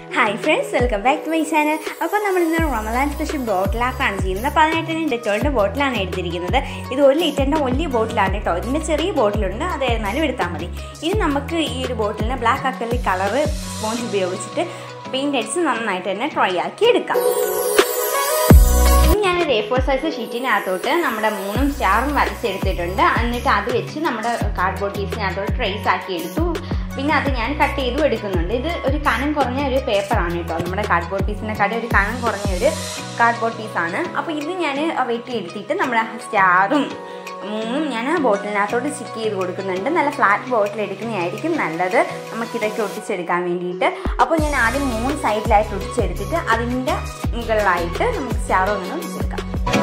hi friends welcome back to my channel അപ്പോൾ നമ്മൾ ഇന്ന് റമദാൻ സ്പെഷ്യൽ ബോട്ടിൽ ആർട്ടാണ് ചെയ്യുന്നത് അപ്പോൾ അതിനായിട്ട് ഡെറ്റോളിൻ്റെ ബോട്ടിലാണ് എടുത്തിരിക്കുന്നത് ഇത് ഒരു ലിറ്ററിൻ്റെ വലിയ ബോട്ടിലാണ് കേട്ടോ ഇതിൻ്റെ ചെറിയ ബോട്ടിലുണ്ട് അത് ഏതായാലും എടുത്താൽ മതി ഇനി നമുക്ക് ഈ ഒരു ബോട്ടിലിന് ബ്ലാക്ക് അക്കറിൽ കളറ് സ്പോഞ്ച് ഉപയോഗിച്ചിട്ട് പെയിൻ്റ് അടിച്ച് നന്നായിട്ട് തന്നെ ട്രൈ ആക്കി എടുക്കാം ഇനി ഞാനൊരു എ ഫോർ സൈസ് ഷീറ്റിനകത്തോട്ട് നമ്മുടെ മൂന്നും സ്റ്റാറും വരച്ചെടുത്തിട്ടുണ്ട് എന്നിട്ട് അത് വെച്ച് നമ്മുടെ കാർഡ്ബോർഡ് പീസിനകത്തോട്ട് ട്രേസ് ആക്കി എടുത്തു പിന്നെ അത് ഞാൻ കട്ട് ചെയ്തും എടുക്കുന്നുണ്ട് ഇത് ഒരു കനം കുറഞ്ഞ ഒരു പേപ്പറാണ് കേട്ടോ നമ്മുടെ കാർഡ്ബോർഡ് പീസിനെക്കാട്ടി ഒരു കനം കുറഞ്ഞ ഒരു കാർഡ്ബോർഡ് പീസാണ് അപ്പോൾ ഇത് ഞാൻ വെട്ടി എടുത്തിട്ട് നമ്മുടെ സ്റ്റാറും മൂന്നും ഞാൻ ബോട്ടിലിനകത്തോട്ട് സ്റ്റിക്ക് ചെയ്ത് കൊടുക്കുന്നുണ്ട് നല്ല ഫ്ലാറ്റ് ബോട്ടിൽ എടുക്കുന്നതായിരിക്കും നല്ലത് നമുക്കിതൊക്കെ ഒട്ടിച്ചെടുക്കാൻ വേണ്ടിയിട്ട് അപ്പോൾ ഞാൻ ആദ്യം മൂന്ന് സൈഡിലായിട്ട് ഒട്ടിച്ചെടുത്തിട്ട് അതിൻ്റെ മുകളിലായിട്ട് നമുക്ക് സ്റ്റാർ ഒന്ന് ഒട്ടിച്ചെടുക്കാം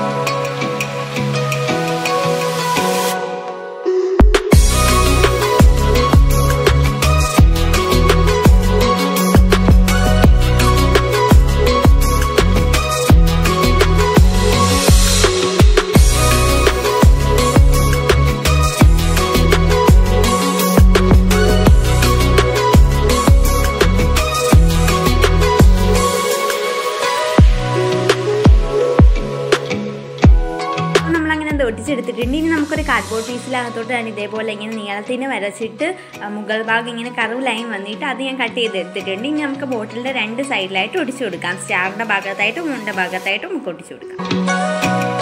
അപ്പോൾ നമ്മളങ്ങനെ ഇത് ഒട്ടിച്ചെടുത്തിട്ടുണ്ട് ഇനി നമുക്കൊരു കാർഡ്ബോർഡ് പീസിലകത്തോട്ട് തന്നെ ഇതേപോലെ ഇങ്ങനെ നീളത്തിന് വരച്ചിട്ട് ആ, മുകൾ ഭാഗം ഇങ്ങനെ കറവ് ലൈൻ വന്നിട്ട് അത് ഞാൻ കട്ട് ചെയ്തെടുത്തിട്ടുണ്ട് ഇനി നമുക്ക് ബോട്ടിലിൻ്റെ രണ്ട് സൈഡിലായിട്ട് ഒടിച്ചു കൊടുക്കാം സ്റ്റാറിൻ്റെ ഭാഗത്തായിട്ടും മുണ്ട ഭാഗത്തായിട്ടും നമുക്ക് ഒട്ടിച്ചു കൊടുക്കാം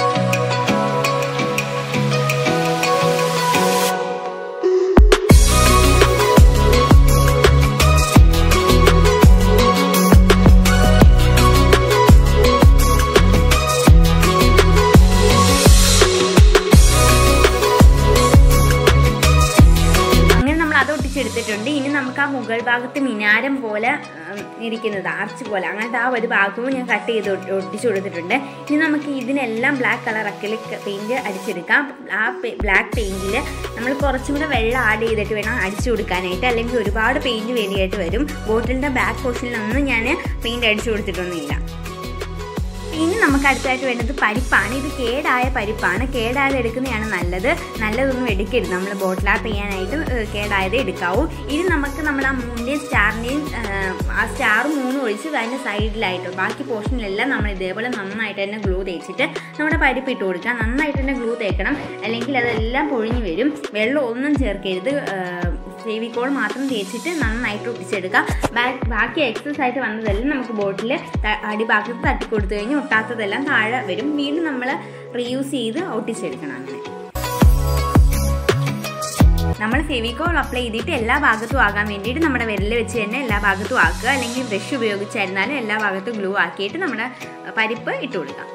അങ്ങനെ നമ്മൾ അത് ഒട്ടിച്ചെടുത്തിട്ടുണ്ട് ഇനി നമുക്ക് ആ മുകൾ ഭാഗത്ത് മിനാരം പോലെ ഉം, ഇരിക്കുന്നത് ആർച്ച് പോലെ അങ്ങനത്തെ ആ ഒരു ഭാഗവും ഞാൻ കട്ട് ചെയ്ത് ഒട്ടി- ഒട്ടിച്ചു കൊടുത്തിട്ടുണ്ട് ഇനി നമുക്ക് ഇതിനെല്ലാം ബ്ലാക്ക് കളർ അക്കലിക് പെയിൻറ് അടിച്ചെടുക്കാം ആ ബ്ലാക്ക് പെയിൻറ്റിൽ നമ്മൾ കുറച്ചും കൂടെ വെള്ളം ആഡ് ചെയ്തിട്ട് വേണം അടിച്ചു കൊടുക്കാനായിട്ട് അല്ലെങ്കിൽ ഒരുപാട് പെയിൻറ് വേണ്ടിയായിട്ട് വരും ബോട്ടിലിൻ്റെ ബാക്ക് പോർഷനിലൊന്നും ഞാൻ പെയിൻറ് അടിച്ചു കൊടുത്തിട്ടൊന്നുമില്ല ഇനി നമുക്ക് അടുത്തായിട്ട് വേണ്ടത് പരിപ്പാണ് ഇത് കേടായ പരിപ്പാണ് കേടായത് എടുക്കുന്നതാണ് നല്ലത് നല്ലതൊന്നും എടുക്കരുത് നമ്മൾ ബോട്ടിൽ ആർട്ട് ചെയ്യാനായിട്ട് ഏഹ്, കേടായത് എടുക്കാവൂ ഇനി നമുക്ക് നമ്മൾ ആ മൂന്നിൻ്റെയും സ്റ്റാറിൻ്റെയും ആ സ്റ്റാർ മൂന്ന് ഒഴിച്ച് അതിൻ്റെ സൈഡിലായിട്ട് ബാക്കി പോർഷനിലെല്ലാം നമ്മൾ ഇതേപോലെ നന്നായിട്ട് തന്നെ ഗ്ലൂ തേച്ചിട്ട് നമ്മുടെ പരിപ്പ് ഇട്ട് കൊടുക്കുക നന്നായിട്ട് തന്നെ ഗ്ലൂ തേക്കണം അല്ലെങ്കിൽ അതെല്ലാം പൊഴിഞ്ഞു വരും വെള്ളം ഒന്നും ചേർക്കരുത് ഫേവിക്കോൾ മാത്രം തേച്ചിട്ട് നന്നായിട്ട് ഒട്ടിച്ചെടുക്കുക ബാ- ബാക്കി എക്സസ് ആയിട്ട് വന്നതെല്ലാം നമുക്ക് ബോട്ടിൽ അടിഭാഗത്ത് തട്ടി കൊടുത്തു കഴിഞ്ഞ് ഒട്ടാത്തതെല്ലാം താഴെ വരും വീണ്ടും നമ്മൾ റീയൂസ് ചെയ്ത് ഒട്ടിച്ചെടുക്കണം അങ്ങനെ നമ്മൾ ഫെവിക്കോൾ അപ്ലൈ ചെയ്തിട്ട് എല്ലാ ഭാഗത്തും ആകാൻ വേണ്ടിയിട്ട് നമ്മുടെ വിരൽ വെച്ച് തന്നെ എല്ലാ ഭാഗത്തും ആക്കുക അല്ലെങ്കിൽ ബ്രഷ് ഉപയോഗിച്ചായിരുന്നാലും എല്ലാ ഭാഗത്തും ഗ്ലൂ ആക്കിയിട്ട് നമ്മുടെ പരിപ്പ് ഇട്ട് കൊടുക്കാം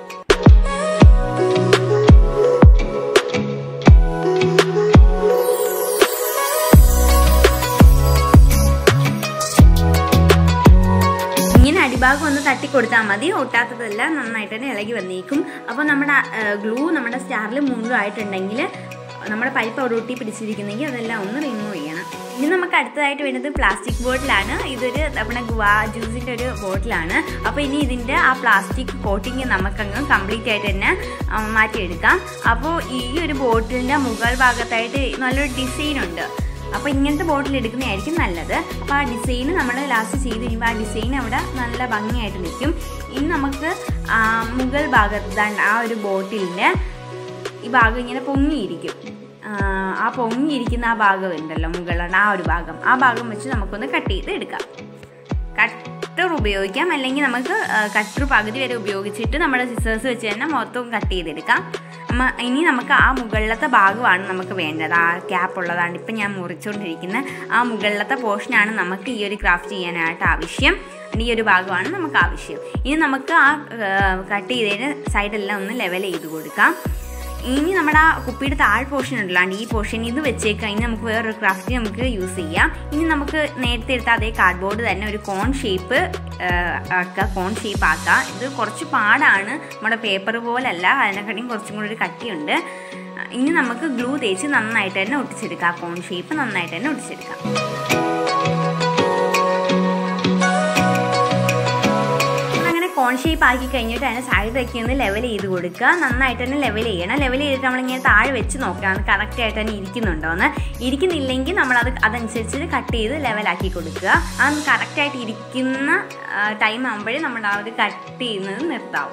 ഇങ്ങനെ അടിഭാഗം ഒന്ന് തട്ടി കൊടുത്താൽ മതി ഒട്ടാത്തതെല്ലാം നന്നായിട്ട് തന്നെ ഇളകി വന്നേക്കും അപ്പോൾ നമ്മുടെ ഗ്ലൂ നമ്മുടെ സ്റ്റാറിൽ മുഴുവൻ ആയിട്ടുണ്ടെങ്കിൽ നമ്മുടെ പൈപ്പ് അവിടെ ഒട്ടി പിടിച്ചിരിക്കുന്നെങ്കിൽ അതെല്ലാം ഒന്ന് റിമൂവ് ചെയ്യണം ഇനി നമുക്ക് അടുത്തതായിട്ട് വേണ്ടത് പ്ലാസ്റ്റിക് ബോട്ടിലാണ് ഇതൊരു നമ്മുടെ ഗുവാ ജ്യൂസിൻ്റെ ഒരു ബോട്ടിലാണ് അപ്പോൾ ഇനി ഇതിൻ്റെ ആ പ്ലാസ്റ്റിക് കോട്ടിങ് നമുക്കങ്ങ് കംപ്ലീറ്റ് ആയിട്ട് തന്നെ ആ, മാറ്റിയെടുക്കാം അപ്പോൾ ഈ ഒരു ബോട്ടിലിൻ്റെ മുകൾ ഭാഗത്തായിട്ട് നല്ലൊരു ഡിസൈൻ ഉണ്ട് അപ്പോൾ ഇങ്ങനത്തെ ബോട്ടിൽ എടുക്കുന്നതായിരിക്കും നല്ലത് അപ്പോൾ ആ ഡിസൈൻ നമ്മൾ ലാസ്റ്റ് ചെയ്ത് കഴിയുമ്പോൾ ആ ഡിസൈൻ അവിടെ നല്ല ഭംഗിയായിട്ട് നിൽക്കും ഇനി നമുക്ക് ആ മുകൾ ഭാഗത്ത് ദാണ്ട് ആ ഒരു ബോട്ടിലിൻ്റെ ഈ ഭാഗം ഇങ്ങനെ പൊങ്ങിയിരിക്കും ആ, ആ പൊങ്ങിയിരിക്കുന്ന ആ ഭാഗം ഉണ്ടല്ലോ മുകളിലാണ് ആ ഒരു ഭാഗം ആ ഭാഗം വെച്ച് നമുക്കൊന്ന് കട്ട് ചെയ്ത് എടുക്കാം കട്ടർ ഉപയോഗിക്കാം അല്ലെങ്കിൽ നമുക്ക് കട്ടർ പകുതി വരെ ഉപയോഗിച്ചിട്ട് നമ്മുടെ സിസേഴ്സ് വെച്ച് തന്നെ മൊത്തം കട്ട് ചെയ്തെടുക്കാം നമ്മ ഇനി നമുക്ക് ആ മുകളിലത്തെ ഭാഗമാണ് നമുക്ക് വേണ്ടത് ആ ക്യാപ്പ് ഉള്ളതാണ് ഇപ്പം ഞാൻ മുറിച്ചുകൊണ്ടിരിക്കുന്ന ആ മുകളിലത്തെ പോർഷനാണ് നമുക്ക് ഈ ഒരു ക്രാഫ്റ്റ് ചെയ്യാനായിട്ട് ആവശ്യം ഈ ഒരു ഭാഗമാണ് നമുക്ക് ആവശ്യം ഇനി നമുക്ക് ആ കട്ട് ചെയ്തതിന് സൈഡെല്ലാം ഒന്ന് ലെവൽ ചെയ്ത് കൊടുക്കാം ഇനി നമ്മുടെ ആ കുപ്പിയുടെ താഴ് പോർഷൻ ഉണ്ടല്ലോ ഈ പോർഷൻ ഇത് വെച്ചേക്കാം ഇനി നമുക്ക് വേറൊരു ക്രാഫ്റ്റ് നമുക്ക് യൂസ് ചെയ്യാം ഇനി നമുക്ക് നേരത്തെ എടുത്ത അതേ കാർഡ്ബോർഡ് തന്നെ ഒരു കോൺ ഷേപ്പ് ആക്കുക കോൺ ഷേപ്പ് ആക്കുക ഇത് കുറച്ച് പാടാണ് നമ്മുടെ പേപ്പർ പോലല്ല അതിനെക്കാട്ടിയും കുറച്ചും കൂടി ഒരു കട്ടിയുണ്ട് ഇനി നമുക്ക് ഗ്ലൂ തേച്ച് നന്നായിട്ട് തന്നെ ഒട്ടിച്ചെടുക്കാം കോൺ ഷേപ്പ് നന്നായിട്ട് തന്നെ ഒട്ടിച്ചെടുക്കാം അങ്ങനെ കോൺ കോൺ ഷേപ്പ് ആക്കി കഴിഞ്ഞിട്ട് അതിൻ്റെ സൈഡൊക്കെ ഒന്ന് ലെവൽ ചെയ്ത് കൊടുക്കുക നന്നായിട്ട് തന്നെ ലെവൽ ചെയ്യണം ലെവൽ ചെയ്തിട്ട് നമ്മളിങ്ങനെ താഴെ വെച്ച് നോക്കണം കറക്റ്റ് ആയിട്ട് തന്നെ ഇരിക്കുന്നുണ്ടോ എന്ന് ഇരിക്കുന്നില്ലെങ്കിൽ നമ്മളത് അതനുസരിച്ച് കട്ട് ചെയ്ത് ലെവലാക്കി കൊടുക്കുക അത് കറക്റ്റായിട്ട് ഇരിക്കുന്ന ടൈം ആകുമ്പോഴേ നമ്മൾ ആ ഒരു കട്ട് ചെയ്യുന്നത് നിർത്താവും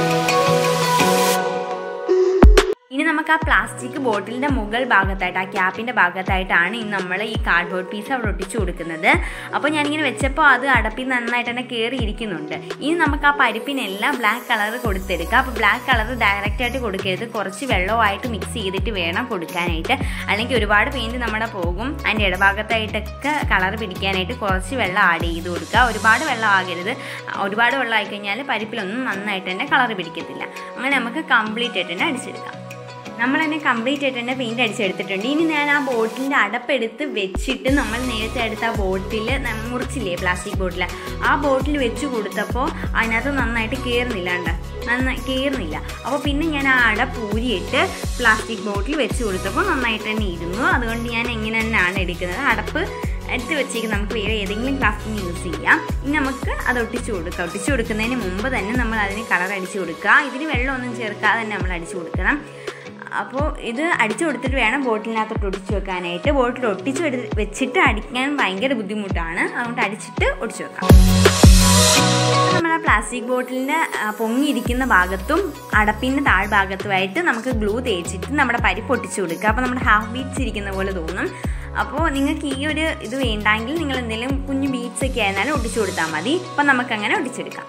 ഇനി നമുക്ക് ആ പ്ലാസ്റ്റിക് ബോട്ടിലിൻ്റെ മുകൾ ഭാഗത്തായിട്ട് ആ ക്യാപ്പിൻ്റെ ഭാഗത്തായിട്ടാണ് ഇന്ന് നമ്മൾ ഈ കാർഡ്ബോർഡ് പീസ് അവിടെ ഒട്ടിച്ചു കൊടുക്കുന്നത് അപ്പോൾ ഞാനിങ്ങനെ വെച്ചപ്പോൾ അത് അടപ്പിൽ നന്നായിട്ട് തന്നെ കയറി ഇരിക്കുന്നുണ്ട് ഇനി നമുക്ക് ആ പരിപ്പിനെല്ലാം ബ്ലാക്ക് കളർ കൊടുത്തെടുക്കുക അപ്പോൾ ബ്ലാക്ക് കളർ ഡയറക്റ്റായിട്ട് കൊടുക്കരുത് കുറച്ച് വെള്ളമായിട്ട് മിക്സ് ചെയ്തിട്ട് വേണം കൊടുക്കാനായിട്ട് അല്ലെങ്കിൽ ഒരുപാട് പെയിൻറ്റ് നമ്മുടെ പോകും അതിൻ്റെ ഇടഭാഗത്തായിട്ടൊക്കെ കളർ പിടിക്കാനായിട്ട് കുറച്ച് വെള്ളം ആഡ് ചെയ്ത് കൊടുക്കുക ഒരുപാട് വെള്ളം ആകരുത് ഒരുപാട് വെള്ളം ആയിക്കഴിഞ്ഞാൽ പരിപ്പിലൊന്നും നന്നായിട്ട് തന്നെ കളർ പിടിക്കത്തില്ല അങ്ങനെ നമുക്ക് കംപ്ലീറ്റ് ആയിട്ട് തന്നെ അടിച്ചെടുക്കാം നമ്മൾ തന്നെ കംപ്ലീറ്റ് ആയിട്ട് തന്നെ പെയിൻറ്റ് അടിച്ചെടുത്തിട്ടുണ്ട് ഇനി ഞാൻ ആ ബോട്ടിലിൻ്റെ അടപ്പെടുത്ത് വെച്ചിട്ട് നമ്മൾ നേരത്തെ എടുത്ത ആ ബോട്ടിൽ മുറിച്ചില്ലേ പ്ലാസ്റ്റിക് ബോട്ടിൽ ആ ബോട്ടിൽ വെച്ച് കൊടുത്തപ്പോൾ അതിനകത്ത് നന്നായിട്ട് കയറുന്നില്ല ഉണ്ട് നന്നായി കയറുന്നില്ല അപ്പോൾ പിന്നെ ഞാൻ ആ അട പൂരിയിട്ട് പ്ലാസ്റ്റിക് ബോട്ടിൽ വെച്ച് കൊടുത്തപ്പോൾ നന്നായിട്ട് തന്നെ ഇരുന്നു അതുകൊണ്ട് ഞാൻ എങ്ങനെ തന്നെയാണ് എടുക്കുന്നത് അടപ്പ് എടുത്ത് വെച്ചേക്ക് നമുക്ക് വേറെ ഏതെങ്കിലും ക്ലാസ്സിന് യൂസ് ചെയ്യാം ഇനി നമുക്ക് അത് ഒട്ടിച്ചു കൊടുക്കാം ഒട്ടിച്ചു കൊടുക്കുന്നതിന് മുമ്പ് തന്നെ നമ്മൾ അതിന് കളർ അടിച്ചു കൊടുക്കുക ഇതിന് വെള്ളമൊന്നും ചേർക്കാതെ തന്നെ നമ്മൾ അടിച്ചു കൊടുക്കണം അപ്പോൾ ഇത് അടിച്ചു കൊടുത്തിട്ട് വേണം ബോട്ടിലിനകത്തോട്ട് ഒട്ടിച്ച് വെക്കാനായിട്ട് ബോട്ടിൽ ഒട്ടിച്ച് എടു- വെച്ചിട്ട് അടിക്കാൻ ഭയങ്കര ബുദ്ധിമുട്ടാണ് അതുകൊണ്ട് അടിച്ചിട്ട് ഒട്ടിച്ചു വെക്കാം നമ്മൾ ആ പ്ലാസ്റ്റിക് ബോട്ടിലിൻ്റെ പൊങ്ങിയിരിക്കുന്ന ഭാഗത്തും അടപ്പിൻ്റെ താഴ്ഭാഗത്തുമായിട്ട് നമുക്ക് ഗ്ലൂ തേച്ചിട്ട് നമ്മുടെ പരിപ്പ് ഒട്ടിച്ചു കൊടുക്കുക അപ്പോൾ നമ്മുടെ ഹാഫ് ബീറ്റ്സ് ഇരിക്കുന്ന പോലെ തോന്നും അപ്പോൾ നിങ്ങൾക്ക് ഈ ഒരു ഇത് വേണ്ടെങ്കിൽ നിങ്ങൾ എന്തെങ്കിലും കുഞ്ഞു ബീറ്റ്സ് ഒക്കെ ആയിരുന്നാലും ഒട്ടിച്ചു കൊടുത്താൽ മതി അപ്പം നമുക്കങ്ങനെ ഒട്ടിച്ചെടുക്കാം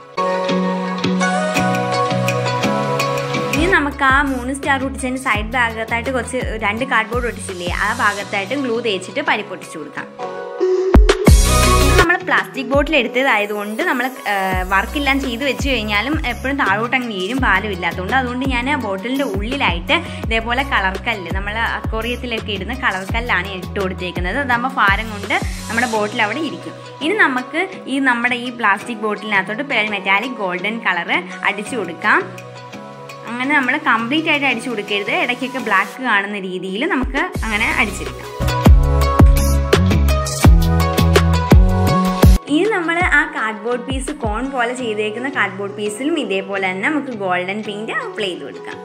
ഇനി നമുക്ക് ആ മൂന്ന് സ്റ്റാർ ഒട്ടിച്ചതിൻ്റെ സൈഡ് ഭാഗത്തായിട്ട് കുറച്ച് രണ്ട് കാർഡ്ബോർഡ് ഒട്ടിച്ചില്ലേ ആ ഭാഗത്തായിട്ട് ഗ്ലൂ തേച്ചിട്ട് പരിപ്പ് ഒട്ടിച്ചു കൊടുക്കാം നമ്മൾ പ്ലാസ്റ്റിക് ബോട്ടിൽ എടുത്തതായതുകൊണ്ട് നമ്മൾ വർക്കെല്ലാം ചെയ്ത് വെച്ച് കഴിഞ്ഞാലും എപ്പോഴും താഴോട്ട് അങ്ങ് വീഴും പാലും ഇല്ലാത്തതുകൊണ്ട് അതുകൊണ്ട് ഞാൻ ബോട്ടിലിൻ്റെ ഉള്ളിലായിട്ട് ഇതേപോലെ കളർ കല്ല് നമ്മൾ അക്കോറിയത്തിലൊക്കെ ഇടുന്ന കളർ കല്ലാണ് ഇട്ട് കൊടുത്തേക്കുന്നത് അതാകുമ്പോൾ ഭാരം കൊണ്ട് നമ്മുടെ ബോട്ടിൽ അവിടെ ഇരിക്കും ഇനി നമുക്ക് ഈ നമ്മുടെ ഈ പ്ലാസ്റ്റിക് ബോട്ടിലിനകത്തോട്ട് മെറ്റാലിക് ഗോൾഡൻ കളറ് അടിച്ചു കൊടുക്കാം അങ്ങനെ നമ്മൾ കംപ്ലീറ്റ് ആയിട്ട് അടിച്ചു കൊടുക്കരുത് ഇടയ്ക്കൊക്കെ ബ്ലാക്ക് കാണുന്ന രീതിയിൽ നമുക്ക് അങ്ങനെ അടിച്ചെടുക്കാം ഇനി നമ്മൾ ആ കാർഡ്ബോർഡ് പീസ് കോൺ പോലെ ചെയ്തേക്കുന്ന കാർഡ്ബോർഡ് പീസിലും ഇതേപോലെ തന്നെ നമുക്ക് ഗോൾഡൻ പെയിൻറ് അപ്ലൈ ചെയ്ത് കൊടുക്കാം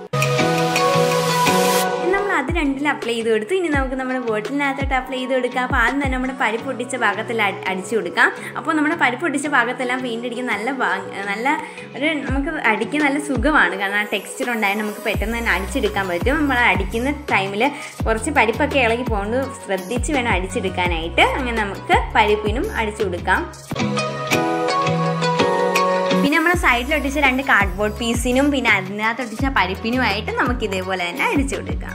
ഇനി നമ്മൾ അത് രണ്ടിലും അപ്ലൈ ചെയ്ത് കൊടുത്തു ഇനി നമുക്ക് നമ്മുടെ ബോട്ടിലിനകത്തോട്ട് അപ്ലൈ ചെയ്ത് കൊടുക്കാം അപ്പോൾ ആദ്യം തന്നെ നമ്മുടെ പരിപ്പ് പൊട്ടിച്ച ഭാഗത്തിൽ അടി- അടിച്ചു കൊടുക്കാം അപ്പോൾ നമ്മുടെ പരിപ്പ് പൊട്ടിച്ച ഭാഗത്തെല്ലാം പെയിൻറ് അടിക്കാൻ നല്ല ഭാ- നല്ല ഒരു നമുക്ക് അടിക്കാൻ നല്ല സുഖമാണ് കാരണം ആ ടെക്സ്ചർ ഉണ്ടായാൽ നമുക്ക് പെട്ടെന്ന് തന്നെ അടിച്ചെടുക്കാൻ പറ്റും നമ്മൾ അടിക്കുന്ന ടൈമിൽ കുറച്ച് പരിപ്പൊക്കെ ഇളകി പോകുന്നത് ശ്രദ്ധിച്ച് വേണം അടിച്ചെടുക്കാനായിട്ട് അങ്ങനെ നമുക്ക് പരിപ്പിനും അടിച്ചു കൊടുക്കാം പിന്നെ നമ്മൾ സൈഡിൽ ഒട്ടിച്ച രണ്ട് കാർഡ്ബോർഡ് പീസിനും പിന്നെ അതിനകത്ത് ഒട്ടിച്ച പരിപ്പിനുമായിട്ട് നമുക്ക് ഇതേപോലെ തന്നെ അടിച്ചു കൊടുക്കാം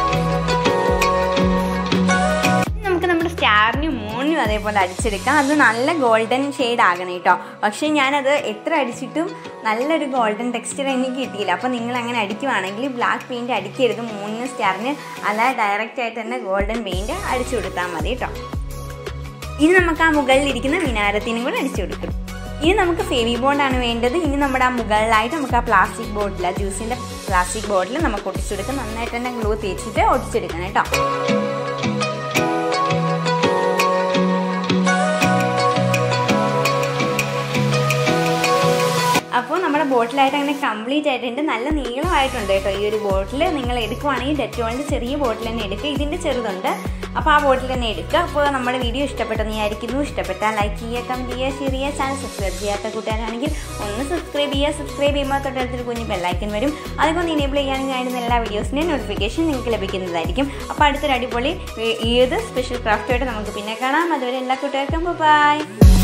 ഇനി നമുക്ക് നമ്മുടെ സ്റ്റാറിനും മൂണിനും അതേപോലെ അടിച്ചെടുക്കാം അത് നല്ല ഗോൾഡൻ ഷെയ്ഡ് ആകണം കേട്ടോ പക്ഷേ ഞാനത് എത്ര അടിച്ചിട്ടും നല്ലൊരു ഗോൾഡൻ ടെക്സ്ചർ എനിക്ക് കിട്ടിയില്ല അപ്പോൾ നിങ്ങൾ അങ്ങനെ അടിക്കുവാണെങ്കിൽ ബ്ലാക്ക് പെയിൻറ്റ് അടിക്കരുത് മൂന്നിന് സ്റ്റാറിന് അല്ല ഡയറക്റ്റ് ആയിട്ട് തന്നെ ഗോൾഡൻ പെയിൻറ്റ് അടിച്ചു കൊടുത്താൽ മതി കേട്ടോ ഇനി നമുക്ക് ആ മുകളിലിരിക്കുന്ന മിനാരത്തിനും കൂടെ അടിച്ചു കൊടുക്കും ഇനി നമുക്ക് ഫെവി ബോണ്ടാണ് വേണ്ടത് ഇനി നമ്മുടെ ആ മുകളിലായിട്ട് നമുക്ക് ആ പ്ലാസ്റ്റിക് ബോട്ടിൽ ആ ജ്യൂസിൻ്റെ പ്ലാസ്റ്റിക് ബോട്ടിൽ നമുക്ക് ഒട്ടിച്ചെടുക്കാം നന്നായിട്ട് തന്നെ ഗ്ലൂ തേച്ചിട്ട് ഒട്ടിച്ചെടുക്കണം കേട്ടോ അപ്പോൾ നമ്മുടെ ബോട്ടിലായിട്ട് അങ്ങനെ കംപ്ലീറ്റ് ആയിട്ടുണ്ട് നല്ല നീളമായിട്ടുണ്ട് കേട്ടോ ഈ ഒരു ബോട്ടിൽ നിങ്ങൾ എടുക്കുവാണെങ്കിൽ ഡെറ്റോളിൻ്റെ ചെറിയ ബോട്ടിൽ തന്നെ എടുക്കുക ഇതിൻ്റെ ചെറുതുണ്ട് അപ്പോൾ ആ ബോട്ടിൽ തന്നെ എടുക്കുക അപ്പോൾ നമ്മുടെ വീഡിയോ ഇഷ്ടപ്പെട്ടെന്ന് വിചാരിക്കുന്നു ഇഷ്ടപ്പെട്ടാൽ ലൈക്ക് ചെയ്യുക കമൻറ്റ് ചെയ്യുക ഷെയർ ചെയ്യുക ചാനൽ സബ്സ്ക്രൈബ് ചെയ്യാത്ത കൂട്ടുകാരാണെങ്കിൽ ഒന്ന് സബ്സ്ക്രൈബ് ചെയ്യുക സബ്സ്ക്രൈബ് ചെയ്യുമ്പോൾ തൊട്ടടുത്തൊരു കുഞ്ഞ് ബെല്ലൈക്കൻ വരും അതുകൊണ്ട് ഇനേബിൾ ചെയ്യാനും ഞാനിടുന്ന എല്ലാ വീഡിയോസിൻ്റെയും നോട്ടിഫിക്കേഷൻ നിങ്ങൾക്ക് ലഭിക്കുന്നതായിരിക്കും അപ്പോൾ അടുത്തൊരു അടിപൊളി ഏ- ഏത് സ്പെഷ്യൽ ക്രാഫ്റ്റുമായിട്ട് നമുക്ക് പിന്നെ കാണാം അതുവരെ എല്ലാ കൂട്ടുകാർക്കും ബൈ